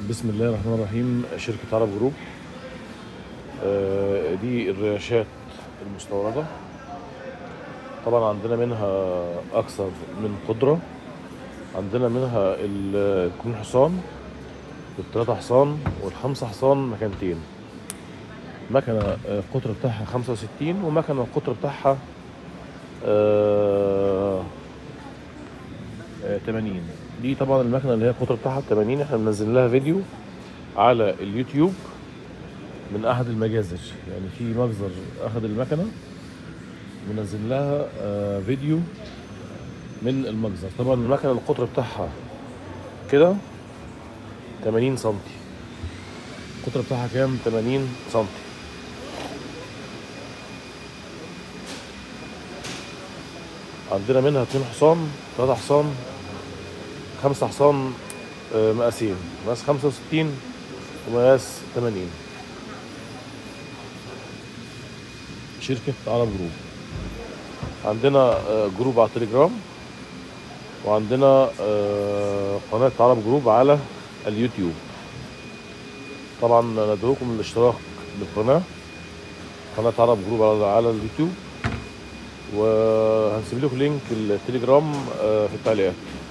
بسم الله الرحمن الرحيم شركة عرب جروب آه، دي الرياشات المستوردة طبعا عندنا منها أكثر من قدرة عندنا منها ال- الكون حصان والتلاتة حصان والخمسة حصان مكانتين مكنة آه، القطر بتاعها خمسة وستين ومكنة القطر بتاعها آه، آه، 80 دي طبعا المكنه اللي هي القطر بتاعها 80 احنا منزل لها فيديو على اليوتيوب من احد المجازر يعني في مجزر اخذ المكنه منزل لها آه، فيديو من المجزر طبعا المكنه القطر بتاعها كده 80 سنتي القطر بتاعها كام 80 سنتي عندنا منها اتنين حصان تلاتة حصان خمسة حصان آه، مقاسين مقاس خمسة وستين ومقاس تمانين شركة عرب جروب عندنا آه، جروب على التليجرام وعندنا آه، قناة عرب جروب على اليوتيوب طبعا ندعوكم للاشتراك بالقناة قناة عرب جروب على على اليوتيوب وهنسيب لكم لينك التليجرام آه، في التعليقات